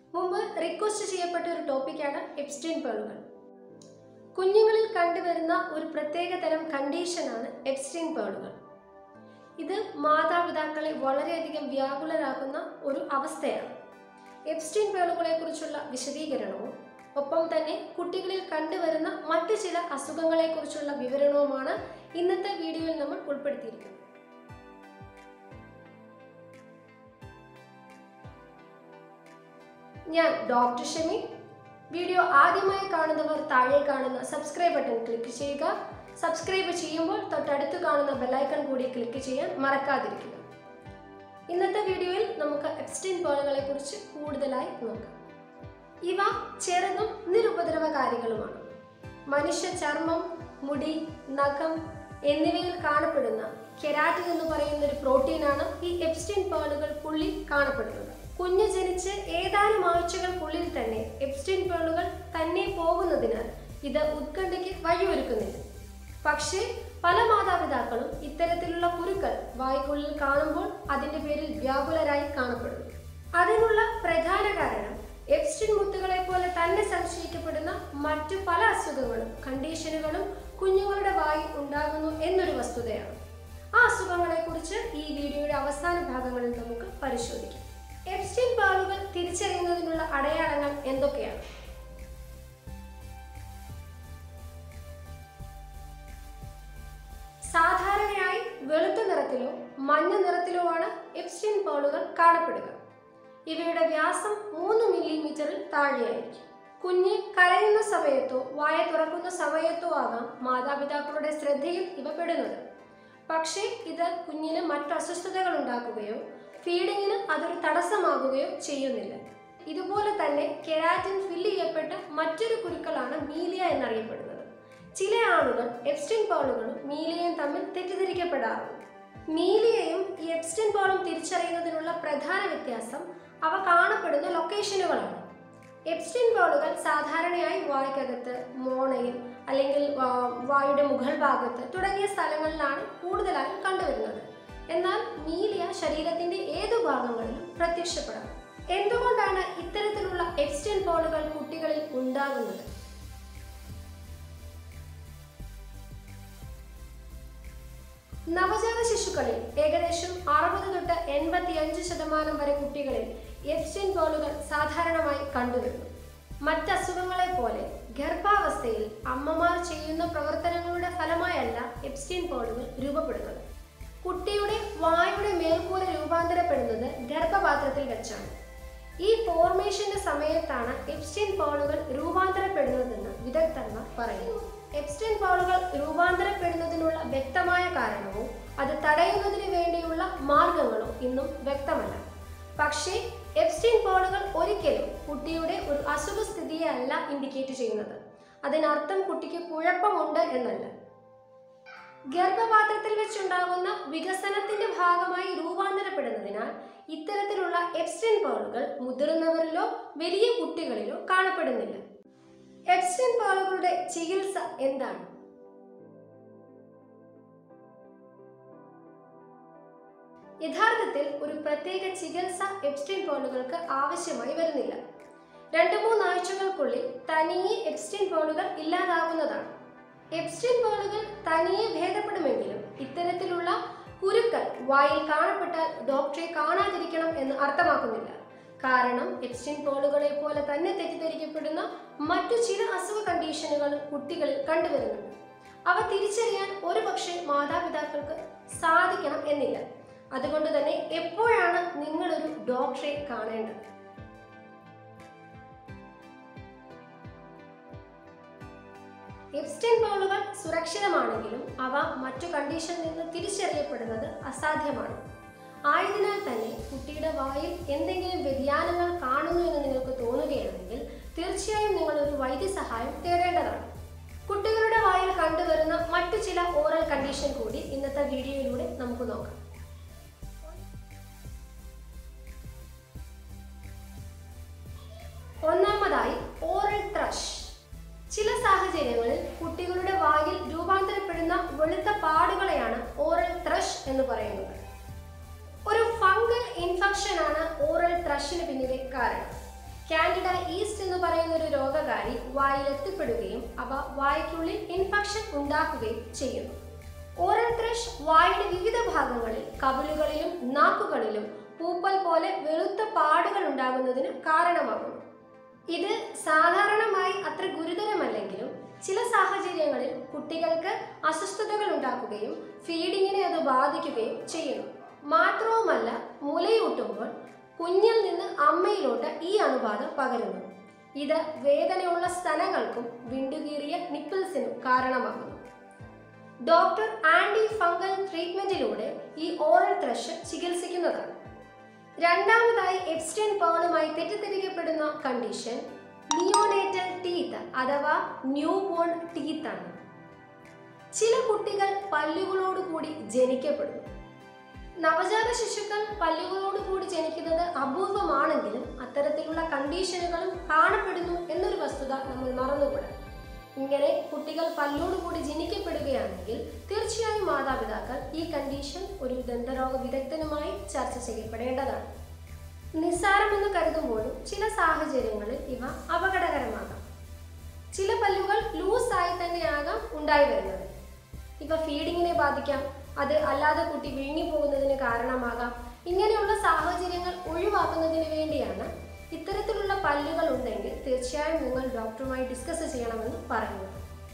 മുമ്പ് റിക്വസ്റ്റ് ചെയ്യപ്പെട്ട ഒരു ടോപ്പിക്കാണ് എപ്സ്റ്റീൻ പേളുകൾ കുഞ്ഞുങ്ങളിൽ കണ്ടുവരുന്ന ഒരു പ്രത്യേക തരം കണ്ടീഷനാണ് എപ്സ്റ്റീൻ പേളുകൾ ഇത് മാതാപിതാക്കളെ വളരെയധികം വ്യാകുലരാക്കുന്ന ഒരു അവസ്ഥയാണ് എപ്സ്റ്റീൻ പേളുകളെ കുറിച്ചുള്ള വിശദീകരണവും ഒപ്പം തന്നെ കുട്ടികളിൽ കണ്ടുവരുന്ന മറ്റു ചില അസുഖങ്ങളെക്കുറിച്ചുള്ള വിവരണവുമാണ് ഇന്നത്തെ വീഡിയോയിൽ നമ്മൾ ഉൾപ്പെടുത്തിയിരിക്കുന്നത് ഞാൻ ഡോക്ടർ ഷമി വീഡിയോ ആദ്യമായി കാണുന്നവർ താഴെ കാണുന്ന സബ്സ്ക്രൈബ് ബട്ടൺ ക്ലിക്ക് ചെയ്യുക സബ്സ്ക്രൈബ് ചെയ്യുമ്പോൾ തൊട്ടടുത്ത് കാണുന്ന ബെല്ലൈക്കൺ കൂടി ക്ലിക്ക് ചെയ്യാൻ മറക്കാതിരിക്കുക ഇന്നത്തെ വീഡിയോയിൽ നമുക്ക് എപ്സ്റ്റീൻ പേളുകളെ കുറിച്ച് കൂടുതലായി നോക്കാം ഇവ ചെറുതും നിരുപദ്രവകാരികളുമാണ് മനുഷ്യ ചർമ്മം മുടി നഖം എന്നിവയിൽ കാണപ്പെടുന്ന കെരാറ്റിൻ എന്ന് പറയുന്ന ഒരു പ്രോട്ടീനാണ് ഈ എപ്സ്റ്റീൻ പേളുകൾക്കുള്ളിൽ കാണപ്പെടുന്നത് കുഞ്ഞ് ജനിച്ച് ഏതാനും ആഴ്ചകൾക്കുള്ളിൽ തന്നെ എപ്സ്റ്റീൻ പേളുകൾ തന്നെ പോകുന്നതിനാൽ ഇത് ഉത്കണ്ഠയ്ക്ക് വഴിയൊരുക്കുന്നില്ല പക്ഷേ പല മാതാപിതാക്കളും ഇത്തരത്തിലുള്ള കുരുക്കൾ വായ്ക്കുള്ളിൽ കാണുമ്പോൾ അതിന്റെ പേരിൽ വ്യാകുലരായി കാണപ്പെടുന്നു അതിനുള്ള പ്രധാന കാരണം എപ്സ്റ്റീൻ മുത്തുകളെ പോലെ തന്നെ സംശയിക്കപ്പെടുന്ന മറ്റു പല അസുഖങ്ങളും കണ്ടീഷനുകളും കുഞ്ഞുങ്ങളുടെ വായിൽ ഉണ്ടാകുന്നു എന്നൊരു വസ്തുതയാണ് ആ അസുഖങ്ങളെക്കുറിച്ച് ഈ വീഡിയോയുടെ അവസാന ഭാഗങ്ങളിൽ നമുക്ക് പരിശോധിക്കാം എപ്സ്റ്റീൻ പാളുകൾ തിരിച്ചറിയുന്നതിനുള്ള അടയാളങ്ങൾ എന്തൊക്കെയാണ് സാധാരണയായി വെളുത്ത നിറത്തിലോ മഞ്ഞ നിറത്തിലോ ആണ് എപ്സ്റ്റീൻ പാളുകൾ കാണപ്പെടുക ഇവയുടെ വ്യാസം മൂന്ന് മില്ലിമീറ്ററിൽ താഴെയായിരിക്കും കുഞ്ഞ് കരയുന്ന സമയത്തോ വായ തുറക്കുന്ന സമയത്തോ ആകാം മാതാപിതാക്കളുടെ ശ്രദ്ധയിൽ ഇവ പെടുന്നത് പക്ഷേ ഇത് കുഞ്ഞിന് മറ്റു അസ്വസ്ഥതകൾ ഉണ്ടാക്കുകയോ ഫീഡിങ്ങിന് അതൊരു തടസ്സമാകുകയോ ചെയ്യുന്നില്ല ഇതുപോലെ തന്നെ കെരാറ്റിൻ ഫില്ല് ചെയ്യപ്പെട്ട മറ്റൊരു കുരുക്കളാണ് മീലിയ എന്നറിയപ്പെടുന്നത് ചില ആളുകൾ എപ്സ്റ്റീൻ പോളുകളും മീലിയയും തമ്മിൽ തെറ്റിദ്ധരിക്കപ്പെടാറുണ്ട് മീലിയയും ഈ എപ്സ്റ്റീൻ പോളും തിരിച്ചറിയുന്നതിനുള്ള പ്രധാന വ്യത്യാസം അവ കാണപ്പെടുന്ന ലൊക്കേഷനുകളാണ് എപ്സ്റ്റീൻ ബോളുകൾ സാധാരണയായി വായ്ക്കകത്ത് മോണയിൽ അല്ലെങ്കിൽ വാ- വായുടെ മുകൾ ഭാഗത്ത് തുടങ്ങിയ സ്ഥലങ്ങളിലാണ് കൂടുതലായും കണ്ടുവരുന്നത് എന്നാൽ മീലിയ ശരീരത്തിന്റെ ഏതു ഭാഗങ്ങളിലും പ്രത്യക്ഷപ്പെടാം എന്തുകൊണ്ടാണ് ഇത്തരത്തിലുള്ള എപ്സ്റ്റീൻ ബോളുകൾ കുട്ടികളിൽ ഉണ്ടാകുന്നത് നവജാത ശിശുക്കളിൽ ഏകദേശം അറുപത് തൊട്ട് എൺപത്തി അഞ്ച് ശതമാനം വരെ കുട്ടികളിൽ എപ്സ്റ്റീൻ ബോളുകൾ സാധാരണമായി കണ്ടുവരുന്നു മറ്റ് അസുഖങ്ങളെ പോലെ ഗർഭാവസ്ഥയിൽ അമ്മമാർ ചെയ്യുന്ന പ്രവർത്തനങ്ങളുടെ ഫലമായല്ല എപ്സ്റ്റീൻ ബോളുകൾ രൂപപ്പെടുന്നത് കുട്ടിയുടെ വായുടെ മേൽക്കൂര രൂപാന്തരപ്പെടുന്നത് ഗർഭപാത്രത്തിൽ വെച്ചാണ് ഈ ഫോർമേഷന്റെ സമയത്താണ് എപ്സ്റ്റീൻ പോളുകൾ രൂപാന്തരപ്പെടുന്നതെന്ന് വിദഗ്ധന്മാർ പറയുന്നു എപ്സ്റ്റീൻ പോളുകൾ രൂപാന്തരപ്പെടുന്നതിനുള്ള വ്യക്തമായ കാരണവും അത് തടയുന്നതിന് വേണ്ടിയുള്ള മാർഗങ്ങളോ ഇന്നും വ്യക്തമല്ല പക്ഷേ എപ്സ്റ്റീൻ പോളുകൾ ഒരിക്കലും കുട്ടിയുടെ ഒരു അസുഖസ്ഥിതിയെ അല്ല ഇൻഡിക്കേറ്റ് ചെയ്യുന്നത് അതിനർത്ഥം കുട്ടിക്ക് കുഴപ്പമുണ്ട് എന്നല്ല ഗർഭപാത്രത്തിൽ വെച്ചുണ്ടാകുന്ന വികസനത്തിന്റെ ഭാഗമായി രൂപാന്തരപ്പെടുന്നതിനാൽ ഇത്തരത്തിലുള്ള എപ്സ്റ്റീൻ പേളുകൾ മുതിർന്നവരിലോ വലിയ കുട്ടികളിലോ കാണപ്പെടുന്നില്ല എപ്സ്റ്റീൻ പേളുകളുടെ ചികിത്സ എന്താണ് യഥാർത്ഥത്തിൽ ഒരു പ്രത്യേക ചികിത്സ എപ്സ്റ്റീൻ പേളുകൾക്ക് ആവശ്യമായി വരുന്നില്ല രണ്ട് മൂന്നാഴ്ചകൾക്കുള്ളിൽ തനിയെ എപ്സ്റ്റീൻ പേളുകൾ ഇല്ലാതാകുന്നതാണ് എപ്സ്റ്റീൻ പേളുകൾ തനിയെ ഭേദപ്പെടുമെങ്കിലും ഇത്തരത്തിലുള്ള കുരുക്കൾ വായിൽ കാണപ്പെട്ടാൽ ഡോക്ടറെ കാണാതിരിക്കണം എന്ന് അർത്ഥമാക്കുന്നില്ല കാരണം എപ്സ്റ്റീൻ പേളുകളെ പോലെ തന്നെ തെറ്റിദ്ധരിക്കപ്പെടുന്ന മറ്റു ചില അസുഖ കണ്ടീഷനുകൾ കുട്ടികളിൽ കണ്ടുവരുന്നുണ്ട് അവ തിരിച്ചറിയാൻ ഒരുപക്ഷെ മാതാപിതാക്കൾക്ക് സാധിക്കണം എന്നില്ല അതുകൊണ്ട് തന്നെ എപ്പോഴാണ് നിങ്ങളൊരു ഡോക്ടറെ കാണേണ്ടത് എപ്സ്റ്റൈൻ ബോളുകൾ സുരക്ഷിതമാണെങ്കിലും അവ മറ്റു കണ്ടീഷനിൽ നിന്ന് തിരിച്ചറിയപ്പെടുന്നത് അസാധ്യമാണ് ആയതിനാൽ തന്നെ കുട്ടിയുടെ വായിൽ എന്തെങ്കിലും വ്യതിയാനങ്ങൾ കാണുന്നു എന്ന് നിങ്ങൾക്ക് തോന്നുകയാണെങ്കിൽ തീർച്ചയായും നിങ്ങൾ ഒരു വൈദ്യസഹായം തേടേണ്ടതാണ് കുട്ടികളുടെ വായിൽ കണ്ടുവരുന്ന മറ്റു ചില ഓറൽ കണ്ടീഷൻ കൂടി ഇന്നത്തെ വീഡിയോയിലൂടെ നമുക്ക് നോക്കാം ഒന്നാമതായി ഓറൽ ത്രഷ് ചില സാഹചര്യങ്ങളിൽ കുട്ടികളുടെ വായിൽ രൂപാന്തരപ്പെടുന്ന വെളുത്ത പാടുകളെയാണ് ഓറൽ ത്രഷ് എന്ന് പറയുന്നത് ഒരു ഫംഗൽ ഇൻഫെക്ഷൻ ആണ് ഓറൽ ത്രഷിന് പിന്നിലെ കാരണം കാൻഡിഡ ഈസ്റ്റ് എന്ന് പറയുന്ന ഒരു രോഗകാരി വായിലെത്തിപ്പെടുകയും അവ വായ്ക്കുള്ളിൽ ഇൻഫെക്ഷൻ ഉണ്ടാക്കുകയും ചെയ്യുന്നു ഓറൽ ത്രഷ് വായുടെ വിവിധ ഭാഗങ്ങളിൽ കവിളുകളിലും നാക്കുകളിലും പൂപ്പൽ പോലെ വെളുത്ത പാടുകൾ ഉണ്ടാകുന്നതിന് കാരണമാകുന്നു ഇത് സാധാരണമായി അത്ര ഗുരുതരമല്ലെങ്കിലും ചില സാഹചര്യങ്ങളിൽ കുട്ടികൾക്ക് അസ്വസ്ഥതകൾ ഉണ്ടാക്കുകയും ഫീഡിങ്ങിനെ അത് ബാധിക്കുകയും ചെയ്യുന്നു മാത്രവുമല്ല മുലയൂട്ടുമ്പോൾ കുഞ്ഞിൽ നിന്ന് അമ്മയിലോട്ട് ഈ അണുബാധ പകരുന്നു ഇത് വേദനയുള്ള സ്ഥലങ്ങൾക്കും വിണ്ടുകീറിയ നിപ്പിൾസിനും കാരണമാകുന്നു ഡോക്ടർ ആന്റി ഫംഗൽ ട്രീറ്റ്മെന്റിലൂടെ ഈ ഓറൽ ത്രഷ് ചികിത്സിക്കുന്നതാണ് രണ്ടാമതായി എപ്സ്റ്റൈൻ പേളുമായി തെറ്റിദ്ധരിക്കപ്പെടുന്ന കണ്ടീഷൻ നിയോനേറ്റൽ ടീത്ത് അഥവാ ന്യൂ ബോൺ ടീത്ത് ആണ് ചില കുട്ടികൾ പല്ലുകളോട് കൂടി ജനിക്കപ്പെടുന്നു നവജാത ശിശുക്കൾ പല്ലുകളോട് കൂടി ജനിക്കുന്നത് അപൂർവമാണെങ്കിലും അത്തരത്തിലുള്ള കണ്ടീഷനുകളും കാണപ്പെടുന്നു എന്നൊരു വസ്തുത നമ്മൾ മറന്നുകൂടാ ഇങ്ങനെ കുട്ടികൾ പല്ലോട് കൂടി ജനിക്കപ്പെടുകയാണെങ്കിൽ തീർച്ചയായും മാതാപിതാക്കൾ ഈ കണ്ടീഷൻ ഒരു ദന്തരോഗ വിദഗ്ധനുമായി ചർച്ച ചെയ്യപ്പെടേണ്ടതാണ് നിസ്സാരമെന്ന് കരുതുമ്പോഴും ചില സാഹചര്യങ്ങളിൽ ഇവ അപകടകരമാകാം ചില പല്ലുകൾ ലൂസായി തന്നെയാകാം ഉണ്ടായി വരുന്നത് ഇവ ഫീഡിങ്ങിനെ ബാധിക്കാം അത് അല്ലാതെ കുട്ടി വിഴുങ്ങി പോകുന്നതിന് കാരണമാകാം ഇങ്ങനെയുള്ള സാഹചര്യങ്ങൾ ഒഴിവാക്കുന്നതിന് വേണ്ടിയാണ് ഇത്തരത്തിലുള്ള പല്ലുകൾ ഉണ്ടെങ്കിൽ തീർച്ചയായും നിങ്ങൾ ഡോക്ടറുമായി ഡിസ്കസ് ചെയ്യണമെന്ന് പറയുന്നത്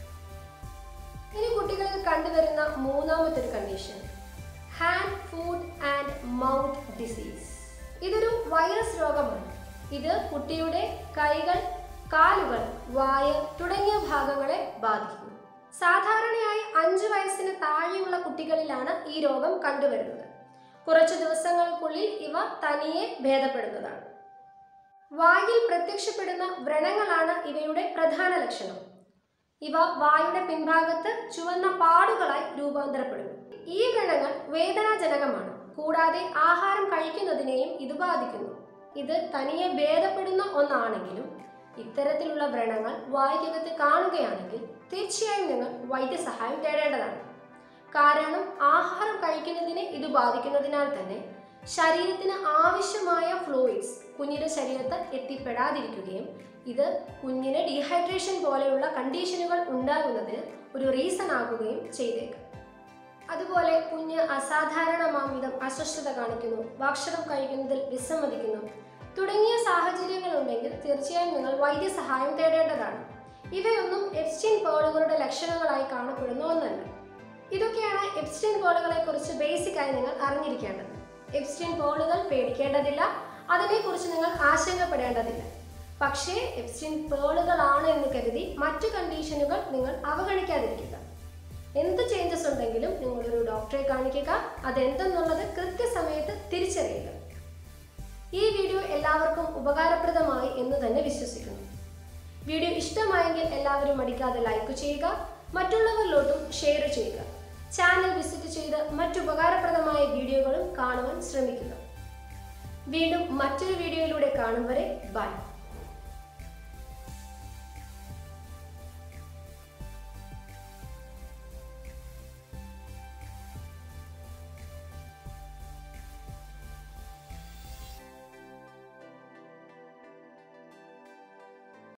ഇനി കുട്ടികളിൽ കണ്ടുവരുന്ന മൂന്നാമത്തെ ഒരു condition hand food and mouth disease ഇതൊരു വൈറസ് രോഗമാണ് ഇത് കുട്ടിയുടെ കൈകൾ കാലുകൾ വായ തുടങ്ങിയ ഭാഗങ്ങളെ ബാധിക്കുന്നു സാധാരണയായി അഞ്ച് വയസ്സിന് താഴെയുള്ള കുട്ടികളിലാണ് ഈ രോഗം കണ്ടുവരുന്നത് കുറച്ചു ദിവസങ്ങൾക്കുള്ളിൽ ഇവ തനിയെ ഭേദപ്പെടുന്നതാണ് വായിൽ പ്രത്യക്ഷപ്പെടുന്ന വ്രണങ്ങളാണ് ഇവയുടെ പ്രധാന ലക്ഷണം ഇവ വായുടെ പിൻഭാഗത്ത് ചുവന്ന പാടുകളായി രൂപാന്തരപ്പെടുന്നു ഈ വ്രണങ്ങൾ വേദനാജനകമാണ് കൂടാതെ ആഹാരം കഴിക്കുന്നതിനെയും ഇത് ബാധിക്കുന്നു ഇത് തനിയെ ഭേദപ്പെടുന്ന ഒന്നാണെങ്കിലും ഇത്തരത്തിലുള്ള വ്രണങ്ങൾ വായ്ക്കകത്ത് കാണുകയാണെങ്കിൽ തീർച്ചയായും നിങ്ങൾ വൈദ്യസഹായം തേടേണ്ടതാണ് കാരണം ആഹാരം കഴിക്കുന്നതിനെ ഇത് ബാധിക്കുന്നതിനാൽ തന്നെ ശരീരത്തിന് ആവശ്യമായ ഫ്ലൂയിഡ്സ് കുഞ്ഞിന്റെ ശരീരത്ത് എത്തിപ്പെടാതിരിക്കുകയും ഇത് കുഞ്ഞിന് ഡീഹൈഡ്രേഷൻ പോലെയുള്ള കണ്ടീഷനുകൾ ഉണ്ടാകുന്നതിന് ഒരു റീസൺ ആകുകയും ചെയ്തേക്കാം അതുപോലെ കുഞ്ഞ് അസാധാരണമാം വിധം അസ്വസ്ഥത കാണിക്കുന്നു ഭക്ഷണം കഴിക്കുന്നതിൽ വിസമ്മതിക്കുന്നു തുടങ്ങിയ സാഹചര്യങ്ങൾ ഉണ്ടെങ്കിൽ തീർച്ചയായും നിങ്ങൾ വൈദ്യസഹായം തേടേണ്ടതാണ് ഇവയൊന്നും എപ്സ്റ്റീൻ പേളുകളുടെ ലക്ഷണങ്ങളായി കാണപ്പെടുന്ന ഒന്നല്ല ഇതൊക്കെയാണ് എപ്സ്റ്റീൻ പേളുകളെ കുറിച്ച് ബേസിക് ആയി നിങ്ങൾ അറിഞ്ഞിരിക്കേണ്ടത് എപ്സ്റ്റീൻ പേളുകൾ പേടിക്കേണ്ടതില്ല അതിനെക്കുറിച്ച് നിങ്ങൾ ആശങ്കപ്പെടേണ്ടതില്ല പക്ഷേ എപ്സ്റ്റീൻ പേളുകളാണ് എന്ന് കരുതി മറ്റു കണ്ടീഷനുകൾ നിങ്ങൾ അവഗണിക്കാതിരിക്കുക എന്ത് ചേഞ്ചസ് ഉണ്ടെങ്കിലും നിങ്ങളൊരു ഡോക്ടറെ കാണിക്കുക അതെന്തെന്നുള്ളത് കൃത്യസമയത്ത് തിരിച്ചറിയുക ഈ വീഡിയോ എല്ലാവർക്കും ഉപകാരപ്രദമായി എന്ന് തന്നെ വിശ്വസിക്കുന്നു വീഡിയോ ഇഷ്ടമായെങ്കിൽ എല്ലാവരും മടിക്കാതെ ലൈക്ക് ചെയ്യുക മറ്റുള്ളവരിലോട്ടും ഷെയർ ചെയ്യുക ചാനൽ വിസിറ്റ് ചെയ്ത് മറ്റു ഉപകാരപ്രദമായ വീഡിയോകളും കാണുവാൻ ശ്രമിക്കുക വീണ്ടും മറ്റൊരു വീഡിയോയിലൂടെ കാണും വരെ ബൈ